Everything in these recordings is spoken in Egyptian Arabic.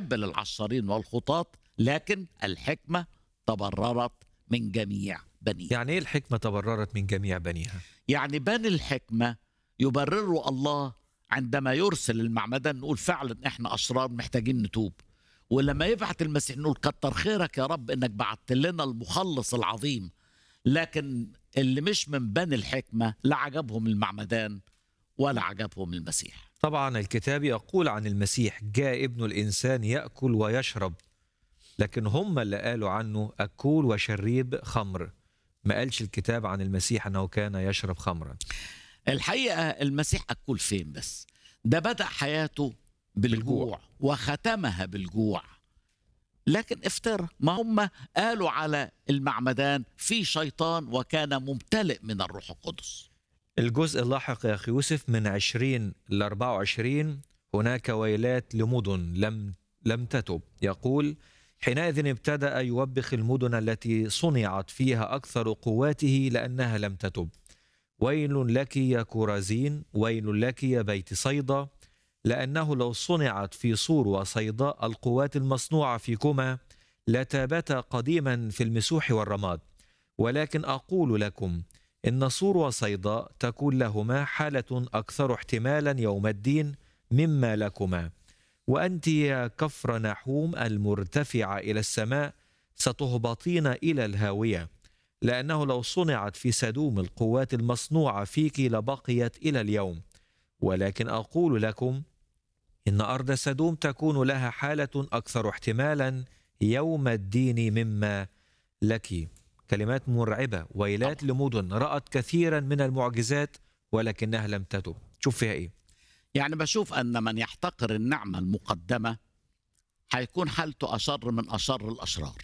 محب للعشارين والخطاط لكن الحكمة تبررت من جميع بنيها يعني ايه الحكمه تبررت من جميع بنيها يعني بني الحكمة يبرروا الله عندما يرسل المعمدان نقول فعلا احنا أشرار محتاجين نتوب ولما يبعت المسيح نقول كتر خيرك يا رب انك بعت لنا المخلص العظيم لكن اللي مش من بني الحكمة لا عجبهم المعمدان ولا عجبهم المسيح طبعا الكتاب يقول عن المسيح جاء ابن الانسان ياكل ويشرب لكن هم اللي قالوا عنه اكول وشريب خمر ما قالش الكتاب عن المسيح انه كان يشرب خمرا الحقيقة المسيح أكل فين بس ده بدأ حياته بالجوع, بالجوع. وختمها بالجوع لكن افترى ما هم قالوا على المعمدان في شيطان وكان ممتلئ من الروح القدس الجزء اللاحق يا اخي يوسف من 20 ل 24 هناك ويلات لمدن لم لم تتب يقول حينئذ ابتدأ يوبخ المدن التي صنعت فيها أكثر قواته لأنها لم تتب ويل لك يا كورازين ويل لك يا بيت صيدا لأنه لو صنعت في صور وصيداء القوات المصنوعة فيكما لتابتا قديما في المسوح والرماد ولكن أقول لكم إن صور وصيداء تكون لهما حالة أكثر احتمالا يوم الدين مما لكما وأنت يا كفر نحوم المرتفعة إلى السماء ستهبطين إلى الهاوية لأنه لو صنعت في سدوم القوات المصنوعة فيك لبقيت إلى اليوم ولكن أقول لكم إن أرض سدوم تكون لها حالة أكثر احتمالا يوم الدين مما لك كلمات مرعبة ويلات لمدن رأت كثيرا من المعجزات ولكنها لم تتب شوف فيها إيه يعني بشوف أن من يحتقر النعمة المقدمة هيكون حالته أشر من أشر الأشرار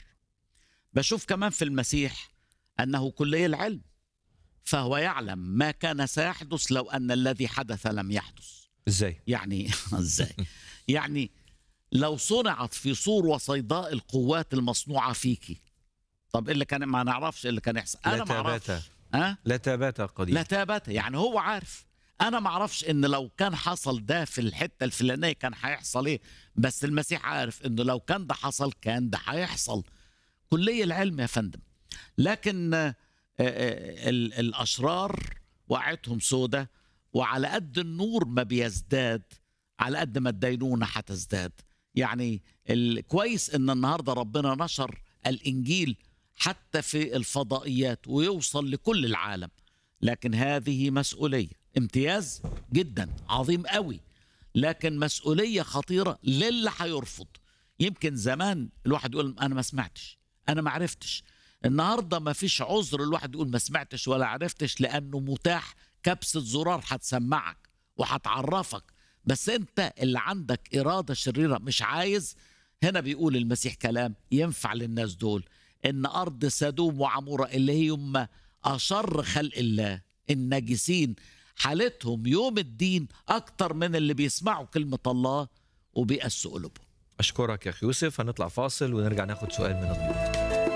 بشوف كمان في المسيح أنه كلي العلم فهو يعلم ما كان سيحدث لو أن الذي حدث لم يحدث إزاي يعني ازاي يعني لو صنعت في صور وصيداء القوات المصنوعة فيكي طب إيه اللي كان ما نعرفش إيه اللي كان يحصل أنا ما أعرفش لتابتا ها لتابتا قديم لا تابت يعني هو عارف انا ما اعرفش ان لو كان حصل ده في الحته الفلانيه كان هيحصل ايه بس المسيح عارف انه لو كان ده حصل كان ده هيحصل كلية العلم يا فندم لكن آه، آه، ال- الاشرار وقعتهم سودة وعلى قد النور ما بيزداد على قد ما الدينونه هتزداد يعني الكويس ان النهارده ربنا نشر الانجيل حتى في الفضائيات ويوصل لكل العالم لكن هذه مسؤوليه امتياز جدا عظيم قوي لكن مسؤوليه خطيره للي هيرفض يمكن زمان الواحد يقول انا ما سمعتش انا ما عرفتش النهارده ما فيش عذر الواحد يقول ما سمعتش ولا عرفتش لانه متاح كبسه زرار هتسمعك وهتعرفك بس انت اللي عندك اراده شريره مش عايز هنا بيقول المسيح كلام ينفع للناس دول ان ارض سدوم وعموره اللي هي هم اشر خلق الله الناجسين حالتهم يوم الدين اكتر من اللي بيسمعوا كلمه الله وبيقسوا قلوبهم اشكرك يا اخي يوسف هنطلع فاصل ونرجع ناخد سؤال من الضيوف